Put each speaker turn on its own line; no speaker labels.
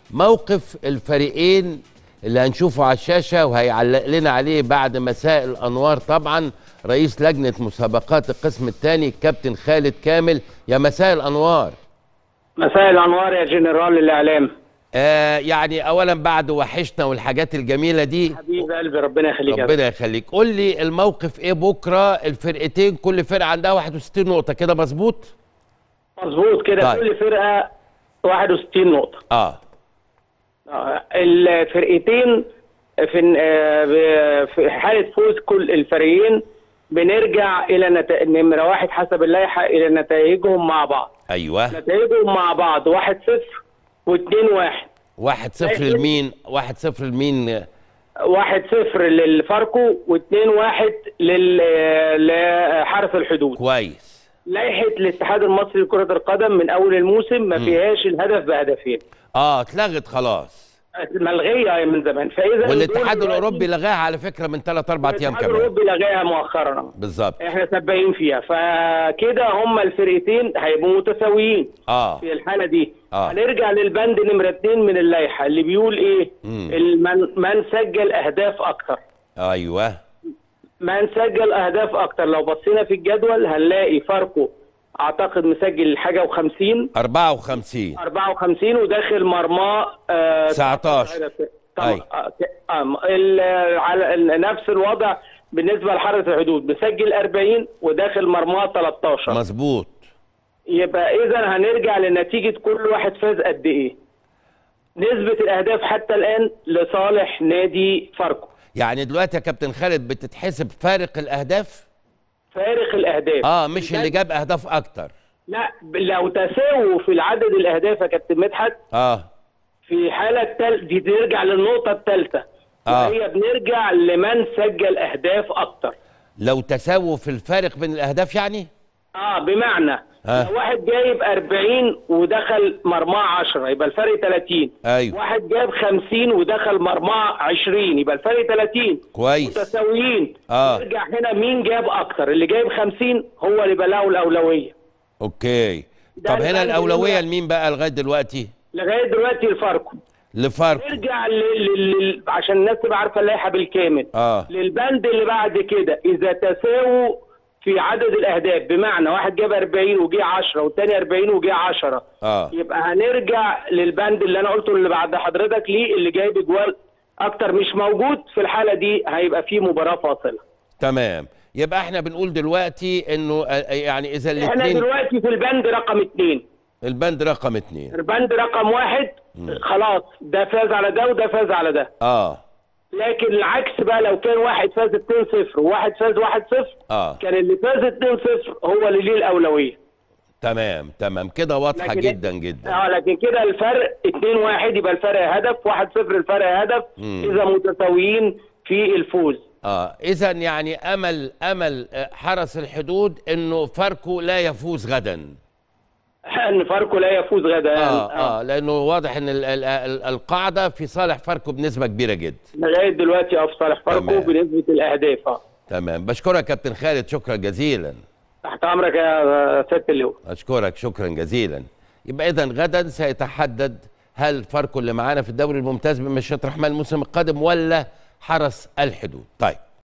موقف الفريقين اللي هنشوفه على الشاشه وهيعلق لنا عليه بعد مساء الانوار طبعا رئيس لجنه مسابقات القسم الثاني الكابتن خالد كامل يا مساء الانوار
مساء الانوار يا جنرال الاعلام
آه يعني اولا بعد وحشنا والحاجات الجميله دي
حبيب قلبي ربنا يخليك يا
ربنا يخليك قول لي الموقف ايه بكره الفرقتين كل فرقه عندها 61 نقطه كده مظبوط
مظبوط كده
طيب.
كل فرقه 61 نقطه
اه
آه، الفرقتين في آه، ب- في حاله فوز كل الفريقين بنرجع الى نت... نمره واحد حسب اللائحه الى نتائجهم مع بعض
ايوه
نتائجهم مع بعض 1 0 و2 1
واحد صفر لمين واحد صفر لمين
1 0 للفاركو و2 1 لل... لحرس الحدود
كويس
لائحه الاتحاد المصري لكره القدم من اول الموسم ما فيهاش الهدف بهدفين
اه اتلغت خلاص
ملغيه من زمان فاذا
والاتحاد
دول
الاوروبي لغاها على فكره من 3 4 ايام
الاتحاد
كمان
الاوروبي لغاها مؤخرا
بالظبط
احنا سباقين فيها فكده هما الفرقتين هيبقوا متساويين
اه
في الحاله دي
آه.
هنرجع للبند نمره اتنين من اللائحه اللي بيقول ايه
مم.
المن من سجل اهداف اكتر
ايوه
من سجل اهداف اكتر لو بصينا في الجدول هنلاقي فاركو اعتقد مسجل حاجه و50
54
54 وداخل مرماه آه
19
طبعا
أي.
آه، آه، ال- على ال- نفس الوضع بالنسبه لحرس الحدود مسجل 40 وداخل مرماه 13
مظبوط
يبقى اذا هنرجع لنتيجه كل واحد فاز قد ايه نسبه الاهداف حتى الان لصالح نادي فاركو
يعني دلوقتي يا كابتن خالد بتتحسب فارق الاهداف
فارق الاهداف
اه مش اللي جاب اهداف اكتر
لا لو تساووا في العدد الاهداف يا كابتن مدحت
اه
في حالة تل... دي ترجع للنقطة الثالثة
آه.
وهي بنرجع لمن سجل أهداف أكتر
لو تساووا في الفارق بين الاهداف يعني
اه بمعنى
آه.
لو واحد جايب 40 ودخل مرماه 10 يبقى الفرق 30
ايوه
واحد جاب 50 ودخل مرماه 20 يبقى الفرق 30
كويس
متساويين
آه.
نرجع هنا مين جاب اكتر اللي جايب 50 هو اللي بقى له الاولويه
اوكي
ده
طب هنا
البند
الاولويه
اللي-
لمين بقى لغايه دلوقتي
لغايه دلوقتي الفاركو
لفاركو
نرجع ل... ل... ل... عشان الناس تبقى عارفه اللائحه بالكامل
اه
للبند اللي بعد كده اذا تساووا في عدد الاهداف بمعنى واحد جاب 40 وجه 10 والتاني 40 وجه 10
اه
يبقى هنرجع للبند اللي انا قلته اللي بعد حضرتك ليه اللي جايب اجوال اكتر مش موجود في الحاله دي هيبقى في مباراه فاصله
تمام يبقى احنا بنقول دلوقتي انه آه، يعني اذا
احنا
الاثنين
دلوقتي في البند رقم اثنين
البند رقم اثنين
البند رقم واحد خلاص ده فاز على ده وده فاز على ده
اه
لكن العكس بقى لو كان واحد فاز 2-0 وواحد فاز 1-0
اه
كان اللي فاز 2-0 هو اللي ليه الاولويه
تمام تمام كده واضحه
لكن-
جدا جدا
اه لكن كده الفرق 2-1 يبقى الفرق هدف 1-0 الفرق هدف
مم.
اذا متساويين في الفوز
اه اذا يعني امل امل آه، حرس الحدود انه فاركو لا يفوز غدا
ان فاركو لا يفوز غدا
اه اه لانه واضح ان ال ال ال القاعده في صالح فاركو بنسبه كبيره جدا
لغايه دلوقتي اه في صالح فاركو
تمام.
بنسبه الاهداف اه
تمام بشكرك كابتن خالد شكرا جزيلا
تحت امرك يا سياده اللواء
اشكرك شكرا جزيلا يبقى اذا غدا سيتحدد هل فاركو اللي معانا في الدوري الممتاز بمشيئه الرحمن الموسم القادم ولا حرس الحدود طيب